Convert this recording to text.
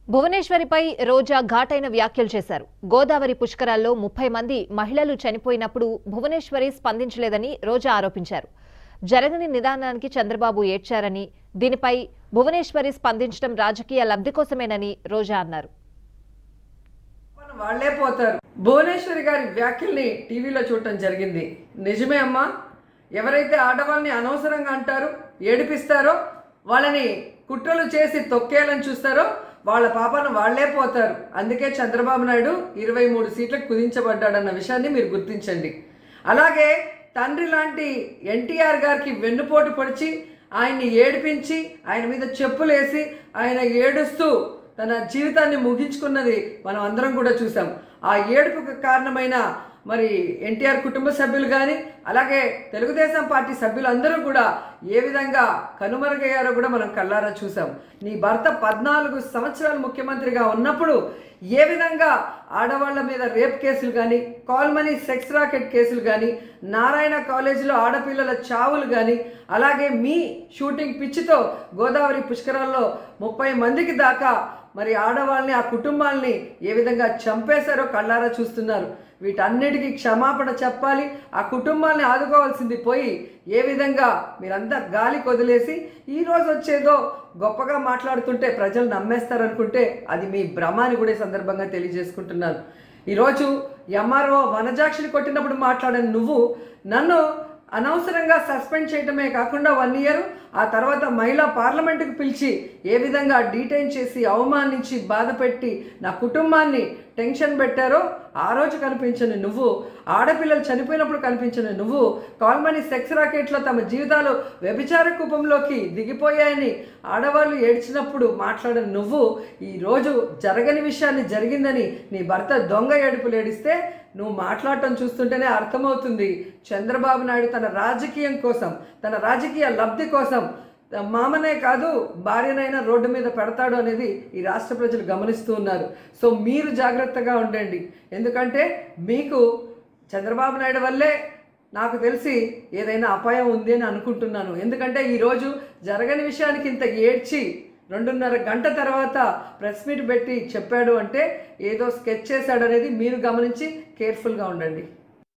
భువనేశ్వరిపై రోజా ఘాటైన వ్యాఖ్యలు చేశారు గోదావరి పుష్కరాల్లో ముప్పై మంది మహిళలు చనిపోయినప్పుడు భువనేశ్వరి స్పందించలేదని రోజా ఆరోపించారు జరగని నిదానానికి చంద్రబాబు ఏడ్చారని దీనిపై భువనేశ్వరి స్పందించడం రాజకీయ లబ్ధి కోసమేనని రోజా అన్నారు మన వాళ్ళే పోతారు భువనేశ్వరి గారి వ్యాఖ్యల్ని టీవీలో చూడటం జరిగింది నిజమే అమ్మా ఎవరైతే ఆడవాళ్ళని అనవసరంగా అంటారో ఏడిపిస్తారో వాళ్ళని కుట్రలు చేసి తొక్కేయాలని చూస్తారో వాళ్ళ పాపను వాళ్ళే పోతారు అందుకే చంద్రబాబు నాయుడు ఇరవై మూడు సీట్లకు కుదించబడ్డాడన్న విషయాన్ని మీరు గుర్తించండి అలాగే తండ్రి లాంటి ఎన్టీఆర్ గారికి వెన్నుపోటు పొడిచి ఆయన్ని ఏడిపించి ఆయన మీద చెప్పులేసి ఆయన ఏడుస్తూ తన జీవితాన్ని ముగించుకున్నది మనం అందరం కూడా చూసాం ఆ ఏడుపుకు కారణమైన మరి ఎన్టీఆర్ కుటుంబ సభ్యులు కానీ అలాగే తెలుగుదేశం పార్టీ సభ్యులందరూ కూడా ఏ విధంగా కనుమరుగయ్యారో కూడా మనం కళ్ళారా చూసాం నీ భర్త పద్నాలుగు సంవత్సరాలు ముఖ్యమంత్రిగా ఉన్నప్పుడు ఏ విధంగా ఆడవాళ్ళ మీద రేప్ కేసులు కానీ కాల్మనీ సెక్స్ రాకెట్ కేసులు కానీ నారాయణ కాలేజీలో ఆడపిల్లల చావులు కానీ అలాగే మీ షూటింగ్ పిచ్చితో గోదావరి పుష్కరాల్లో ముప్పై మందికి దాకా మరి ఆడవాళ్ళని ఆ కుటుంబాల్ని ఏ విధంగా చంపేశారో కళ్ళారా చూస్తున్నారు వీటన్నిటికీ క్షమాపణ చెప్పాలి ఆ కుటుంబాల్ని ఆదుకోవాల్సింది పోయి ఏ విధంగా మీరంతా గాలి కొదిలేసి ఈ రోజు వచ్చేదో గొప్పగా మాట్లాడుతుంటే ప్రజలు నమ్మేస్తారనుకుంటే అది మీ భ్రమ అని కూడా ఈ సందర్భంగా తెలియజేసుకుంటున్నాను ఈరోజు ఎంఆర్ఓ వనజాక్షిని కొట్టినప్పుడు మాట్లాడని నువ్వు నన్ను అనవసరంగా సస్పెండ్ చేయటమే కాకుండా వన్ ఇయర్ ఆ తర్వాత మహిళా పార్లమెంటుకు పిలిచి ఏ విధంగా డీటైన్ చేసి అవమానించి బాధ పెట్టి నా కుటుంబాన్ని టెన్షన్ పెట్టారో ఆ రోజు కనిపించని నువ్వు ఆడపిల్లలు చనిపోయినప్పుడు కనిపించని నువ్వు కాల్మనీ సెక్స్ రాకెట్లో తమ జీవితాలు వ్యభిచార కూపంలోకి దిగిపోయాయని ఆడవాళ్ళు ఏడ్చినప్పుడు మాట్లాడని నువ్వు ఈరోజు జరగని విషయాన్ని జరిగిందని నీ భర్త దొంగ ఏడుపులు ఏడిస్తే నువ్వు మాట్లాడటం చూస్తుంటేనే అర్థమవుతుంది చంద్రబాబు నాయుడు తన రాజకీయం కోసం తన రాజకీయ లబ్ధి కోసం మామనే కాదు భార్యనైనా రోడ్డు మీద పెడతాడు అనేది ఈ రాష్ట్ర ప్రజలు గమనిస్తూ ఉన్నారు సో మీరు జాగ్రత్తగా ఉండండి ఎందుకంటే మీకు చంద్రబాబు నాయుడు వల్లే నాకు తెలిసి ఏదైనా అపాయం ఉంది అని అనుకుంటున్నాను ఎందుకంటే ఈరోజు జరగని విషయానికి ఇంత ఏడ్చి రెండున్నర గంట తర్వాత ప్రెస్ మీట్ పెట్టి చెప్పాడు అంటే ఏదో స్కెచ్ చేశాడు అనేది మీరు గమనించి కేర్ఫుల్గా ఉండండి